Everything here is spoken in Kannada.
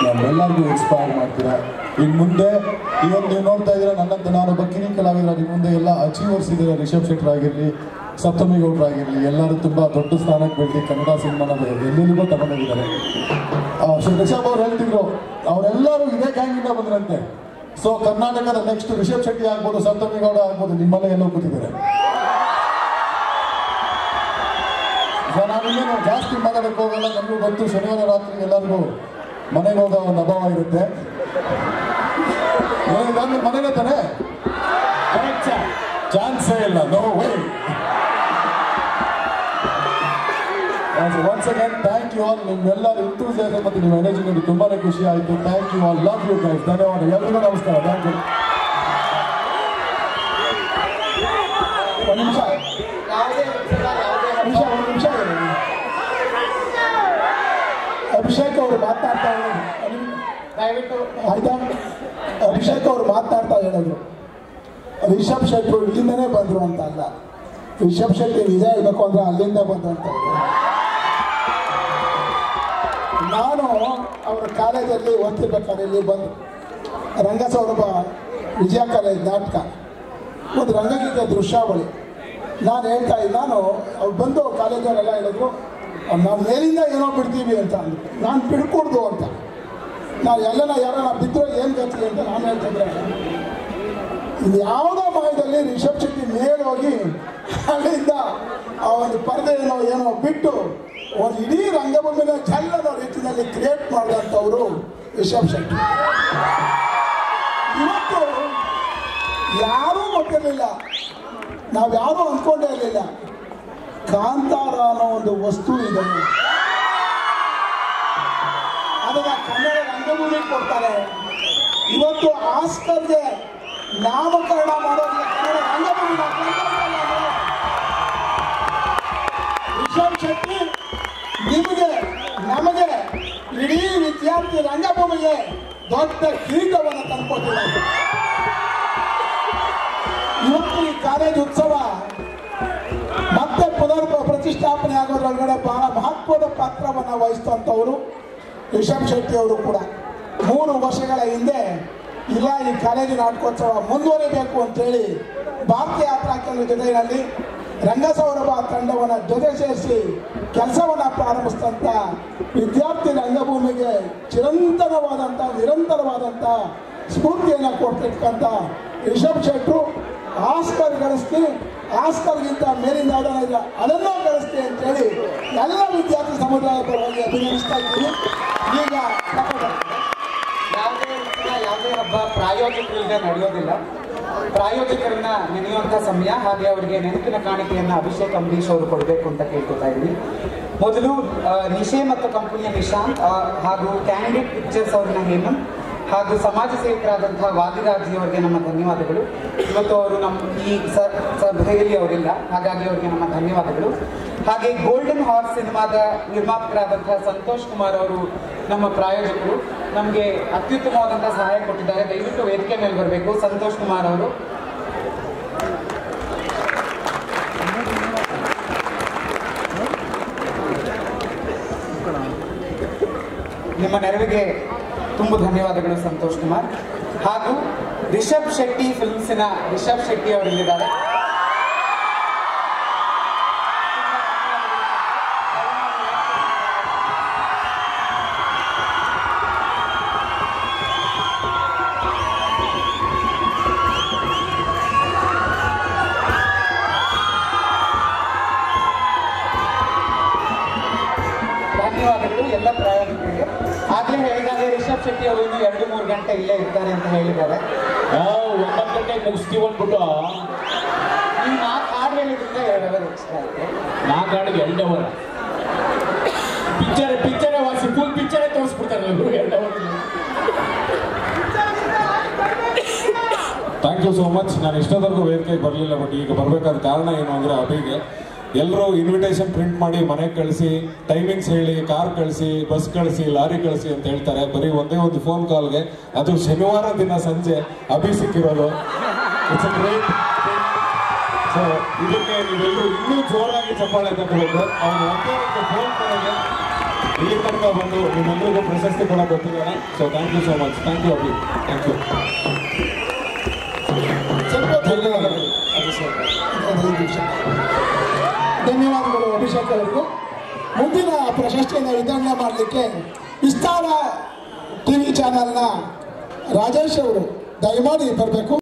ನಮ್ಮೆಲ್ಲರಿಗೂ ಇನ್ಸ್ಪೈರ್ ಮಾಡ್ತೀರಾ ಇನ್ನು ಮುಂದೆ ಇವತ್ತು ನೀವು ನೋಡ್ತಾ ಇದ್ದೀರಾ ನನ್ನಂತ ನಾನೊಬ್ಬ ಕಿರಿ ಕಲಾವಿದರ ನಿಮ್ಮ ಮುಂದೆ ಎಲ್ಲ ಅಚೀವರ್ಸ್ ಇದ್ದಾರೆ ರಿಷಬ್ ಶೆಟ್ಟರ್ ಆಗಿರಲಿ ಸಪ್ತಮಿ ಗೌಡ್ರಾಗಿರಲಿ ಎಲ್ಲರೂ ತುಂಬ ದೊಡ್ಡ ಸ್ಥಾನಕ್ಕೆ ಬೆಳೆದು ಕನ್ನಡ ಸಿನಿಮಾನ ಎಲ್ಲೆಲ್ಲಿಗೋ ತಗೊಂಡೋಗಿದ್ದಾರೆ ಆ, ಶ್ರೀ ರಿಷಬ್ ಅವ್ರು ಹೇಳ್ತಿದ್ರು ಅವರೆಲ್ಲರೂ ಇದೇ ಗ್ಯಾಂಗಿಂದ ಬಂದ್ರಂತೆ ಸೊ ಕರ್ನಾಟಕದ ನೆಕ್ಸ್ಟ್ ರಿಷಬ್ ಶೆಟ್ಟಿ ಆಗ್ಬೋದು ಸಪ್ತಮಿ ಗೌಡ ಆಗ್ಬೋದು ನಿಮ್ಮಲ್ಲೇ ಎಲ್ಲೋ ಕೂತಿದ್ದಾರೆ ಸೊ ನಾವಿನ್ನೇನು ಜಾಸ್ತಿ ಮಾತಾಡಕ್ಕೆ ಹೋಗಲ್ಲ ನಮಗೂ ಗೊತ್ತು ಶನಿವಾರ ರಾತ್ರಿ ಎಲ್ಲರಿಗೂ ಮನೆಗೆ ಹೋಗೋ ಒಂದು ಅಭಾವ ಇರುತ್ತೆ ಇದಾದ್ಮೇಲೆ ಮನೆಗೆ ತಾನೆ ಚಾನ್ಸೇ ಇಲ್ಲ no way once again thank you all ನಿಮ್ಮೆಲ್ಲರ ಇಂತೂಸಿಯಾಸಮ್ ಮತ್ತು ನಿಮ್ಮ ಎನರ್ಜಿ ನೋಡಿ ತುಂಬಾನೇ ಖುಷಿ ಆಯಿತು thank you all love you guys ಧನ್ಯವಾದ ಎಲ್ರಿಗೂ ನಮಸ್ಕಾರ ಥ್ಯಾಂಕ್ ಯು ಒಂದು ನಿಮಿಷ ನಿಮಿಷ ಒಂದು ನಿಮಿಷ ಇರಿ. ಅಭಿಷೇಕ್ ಅವರು ಮಾತನಾಡ್ತಾ ಹೇಳಿದ್ರು ದಯವಿಟ್ಟು ಆಯ್ತಾ ಅಭಿಷೇಕ್ ಅವರು ಮಾತನಾಡ್ತಾ ಹೇಳಿದ್ರು ರಿಷಬ್ ಶೆಟ್ರು ಇಲ್ಲಿಂದನೇ ಬಂದ್ರು ಅಂತ ಅಲ್ಲ ರಿಷಬ್ ಶೆಟ್ಟಿ ನಿಜ ಹೇಳ್ಬೇಕು ಅಂದ್ರೆ ಅಲ್ಲಿಂದ ಬಂದ್ರು ಅಂತ ಹೇಳಿದ್ರು. ನಾನು ಅವರ ಕಾಲೇಜಲ್ಲಿ ಓದ್ತಿರ್ಬೇಕಾದ್ರೆ ಇಲ್ಲಿ ಬಂದು ರಂಗಸೌರಭ ವಿಜಯ ಕಾಲೇಜ್ ನಾಟಕ ಒಂದು ರಂಗಗೀತೆ ದೃಶ್ಯಾವಳಿ ನಾನು ಹೇಳ್ತಾ ಇದ್ದೆ ನಾನು ಅವ್ರು ಬಂದು ಕಾಲೇಜವರೆಲ್ಲ ಹೇಳಿದ್ರು ನಾವು ಮೇಲಿಂದ ಏನೋ ಬಿಡ್ತೀವಿ ಅಂತ ಅಂದ್ರು ನಾನು ಬಿಡ್ಕೊಡ್ದು ಅಂತ ನಾವು ಎಲ್ಲನ ಯಾರನ್ನ ಬಿದ್ದರೆ ಏನು ಗತಿ ಅಂತ ನಾನು ಹೇಳ್ತಿದ್ರೆ ಇದು ಯಾವುದೋ ಮಾಯದಲ್ಲಿ ರಿಷಬ್ ಶೆಟ್ಟಿ ಮೇಲೆ ಹೋಗಿ ಅಲ್ಲಿಂದ ಆ ಒಂದು ಪರದೆಯನ್ನು ಏನೋ ಬಿಟ್ಟು ಒಂದು ಇಡೀ ರಂಗಭೂಮಿನ ಚಲ್ಲದ ರೀತಿಯಲ್ಲಿ ಕ್ರಿಯೇಟ್ ಮಾಡಿದಂಥವರು ರಿಷಬ್ ಶೆಟ್ಟಿ ಇವತ್ತು ಯಾರೂ ಗೊತ್ತಿರಲಿಲ್ಲ ನಾವು ಯಾರೂ ಅಂದ್ಕೊಂಡೇ ಇರಲಿಲ್ಲ ಕಾಂತಾರ ಅನ್ನೋ ಒಂದು ವಸ್ತು ಇದೆ ಅದನ್ನ ಕನ್ನಡ ರಂಗಭೂಮಿಗೆ ಕೊಡ್ತಾರೆ ಇವತ್ತು ಆಸ್ಕರ್ಗೆ ನಾಮಕರಣ ಮಾಡೋದಿಲ್ಲ ಕನ್ನಡ ರಂಗಭೂಮಿನ ರಿಷಬ್ ಶೆಟ್ಟಿ ನಿಮಗೆ ನಮಗೆ ಇಡೀ ವಿದ್ಯಾರ್ಥಿ ರಂಗಭೂಮಿಗೆ ದೊಡ್ಡ ಕಿರೀಟವನ್ನು ತಂದುಕೊಟ್ಟಿದ್ದಾರೆ ಇವತ್ತು ಈ ಕಾಲೇಜ್ ಉತ್ಸವ ಮತ್ತೆ ಪುನರ್ ಪ್ರತಿಷ್ಠಾಪನೆ ಆಗೋದ್ರೊಳಗಡೆ ಬಹಳ ಮಹತ್ವದ ಪಾತ್ರವನ್ನು ವಹಿಸಿದಂಥವರು ರಿಷಬ್ ಶೆಟ್ಟಿ ಅವರು ಕೂಡ ಮೂರು ವರ್ಷಗಳ ಹಿಂದೆ ಇಲ್ಲ ಈ ಕಾಲೇಜು ನಾಟಕೋತ್ಸವ ಮುಂದುವರಿಬೇಕು ಅಂತೇಳಿ ಭಾರತೀಯ ಯಾತ್ರಾ ಕೇಂದ್ರ ಜೊತೆಯಲ್ಲಿ ರಂಗಸೌರಭ ತಂಡವನ್ನು ಜೊತೆ ಸೇರಿಸಿ ಕೆಲಸವನ್ನು ಪ್ರಾರಂಭಿಸಿದಂಥ ವಿದ್ಯಾರ್ಥಿ ರಂಗಭೂಮಿಗೆ ಚಿರಂತನವಾದಂಥ ನಿರಂತರವಾದಂಥ ಸ್ಫೂರ್ತಿಯನ್ನು ಕೊಡ್ತಿರ್ತಕ್ಕಂಥ ರಿಷಬ್ ಶೆಟ್ರು ಆಸ್ಕರ್ ಗಳಿಸ್ತೀನಿ ಆಸ್ಕರ್ಗಿಂತ ಮೇಲಿನ ಯಾವ್ದಾನ ಇಲ್ಲ ಅದನ್ನೂ ಗಳಿಸ್ತೀನಿ ಅಂತೇಳಿ ಎಲ್ಲ ವಿದ್ಯಾರ್ಥಿ ಸಮುದಾಯದ ಪರವಾಗಿ ಅಭಿನಂದಿಸ್ತಾ ಇದ್ದೀನಿ ಈಗ ಪ್ರಕಟಣೆ. ಯಾವುದೇ ಉತ್ಸವ ಯಾವುದೇ ಹಬ್ಬ ಪ್ರಾಯೋಜಕರಿಲ್ಲದೆ ನಡೆಯೋದಿಲ್ಲ ಪ್ರಾಯೋಜಕರನ್ನ ನೆನೆಯುವಂಥ ಸಮಯ ಹಾಗೆ ಅವರಿಗೆ ನೆನಪಿನ ಕಾಣಿಕೆಯನ್ನ ಅಭಿಷೇಕ್ ಅಂಬರೀಶ್ ಅವರು ಕೊಡಬೇಕು ಅಂತ ಕೇಳ್ಕೊತಾ ಇದ್ವಿ ಮೊದಲು ಆ, ನಿಶೆ ಮತ್ತು ಕಂಪನಿಯ ನಿಶಾಂತ್ ಆ, ಹಾಗೂ ಕ್ಯಾಂಡಿಡೇಟ್ ಪಿಕ್ಚರ್ಸ್ ಅವ್ರನ್ನ ಹೇಮಂತ್ ಹಾಗೂ ಸಮಾಜ ಸೇವಕರಾದಂತಹ ವಾದಿರಾಜಿ ಅವರಿಗೆ ನಮ್ಮ ಧನ್ಯವಾದಗಳು ಇವತ್ತು ಅವರು ನಮ್ಮ ಈ ಸ- ಸಭೆಯಲ್ಲಿ ಅವರಿಲ್ಲ ಹಾಗಾಗಿ ಅವರಿಗೆ ನಮ್ಮ ಧನ್ಯವಾದಗಳು ಹಾಗೆ ಗೋಲ್ಡನ್ ಹಾರ್ಸ್ ಸಿನಿಮಾದ ನಿರ್ಮಾಪಕರಾದಂತಹ ಸಂತೋಷ್ ಕುಮಾರ್ ಅವರು ನಮ್ಮ ಪ್ರಾಯೋಜಕರು ನಮಗೆ ಅತ್ಯುತ್ತಮವಾದಂತಹ ಸಹಾಯ ಕೊಟ್ಟಿದ್ದಾರೆ ದಯವಿಟ್ಟು ವೇದಿಕೆ ಮೇಲೆ ಬರಬೇಕು ಸಂತೋಷ್ ಕುಮಾರ್ ಅವರು ನಿಮ್ಮ ನೆರವಿಗೆ ತುಂಬ ಧನ್ಯವಾದಗಳು ಸಂತೋಷ್ ಕುಮಾರ್ ಹಾಗೂ ರಿಷಬ್ ಶೆಟ್ಟಿ ಫಿಲ್ಮ್ಸಿನ ರಿಷಬ್ ಶೆಟ್ಟಿ ಅವರಿಲ್ಲಿದ್ದಾರೆ ಧನ್ಯವಾದಗಳು ಎಲ್ಲ ಪ್ರಯಾಣಿಕರಿಗೆ ಆಗ್ಲೇ ಹೇಳಿದಾಗೆ ರಿಷಬ್ ಶೆಟ್ಟಿ ಅವರು ಇನ್ನು ಎರಡು ಮೂರು ಗಂಟೆ ಇಲ್ಲೇ ಇರ್ತಾರೆ ಅಂತ ಹೇಳಿದ್ದಾರೆ ನಾವು ಒಂಬತ್ತು ಗಂಟೆಗೆ ಮುಗಿಸ್ತೀವಿ ಅಂದ್ಬಿಟ್ಟು ನೀವು ನಾಲ್ಕು ಹಾಡು ಹೇಳಿದ್ರಿಂದ ಎರಡು ಅವರ್ ಎಕ್ಸ್ಟ್ರಾ ಆಯ್ತು ನಾಲ್ಕು ಹಾಡಿಗೆ ಎರಡು ಅವರ್ ಪಿಕ್ಚರ್ ಪಿಕ್ಚರೇ ವಾಸಿ ಫುಲ್ ಪಿಕ್ಚರೇ ತೋರಿಸ್ಬಿಡ್ತಾರೆ ಇವ್ರು ಎರಡು hour thank you so much ನಾನು ಇಷ್ಟೊತ್ತವರೆಗೂ ವೇದಿಕೆಗೆ ಬರಲಿಲ್ಲ ಬಟ್ ಈಗ ಬರಬೇಕಾದ ಕಾರಣ ಏನು ಅಂದರೆ ಅಭಿಗೆ ಎಲ್ಲರೂ ಇನ್ವಿಟೇಷನ್ ಪ್ರಿಂಟ್ ಮಾಡಿ ಮನೆಗೆ ಕಳಿಸಿ ಟೈಮಿಂಗ್ಸ್ ಹೇಳಿ ಕಾರ್ ಕಳಿಸಿ ಬಸ್ ಕಳಿಸಿ ಲಾರಿ ಕಳಿಸಿ ಅಂತ ಹೇಳ್ತಾರೆ ಬರೀ ಒಂದೇ ಒಂದು ಫೋನ್ ಕಾಲ್ಗೆ ಅದು ಶನಿವಾರ ದಿನ ಸಂಜೆ ಅಭಿ ಸಿಕ್ಕಿರೋದು ಇಟ್ಸ್ ಗ್ರೇಟ್ ಸೊ ಇದಕ್ಕೆ ನೀವೆಲ್ಲರೂ ಇನ್ನೂ ಜೋರಾಗಿ ಚಪ್ಪಾಳೆ ತಗೋಬೇಕು ಅವ್ನು ಒಂದೇ ಒಂದು ಫೋನ್ ಕರೆಗೆ ಇಲ್ಲಿ ತನಕ ಬಂದು ನಿಮ್ಮೆಲ್ಲರಿಗೂ ಪ್ರಶಸ್ತಿ ಕೂಡ ಕೊಟ್ಟಿದ್ದಾರೆ so thank you so much thank you Abhi thank you ಸ್ವಲ್ಪ ಧನ್ಯವಾದಗಳು ಐದು ನಿಮಿಷ. ಧನ್ಯವಾದಗಳು ಅಭಿಷೇಕ್ ಅವರಿಗೂ ಮುಂದಿನ ಪ್ರಶಸ್ತಿಯನ್ನು ವಿತರಣೆ ಮಾಡಲಿಕ್ಕೆ ವಿಸ್ತಾರ ಟಿವಿ ಚಾನೆಲ್ನ ರಾಜೇಶ್ ಅವರು ದಯಮಾಡಿ ಬರಬೇಕು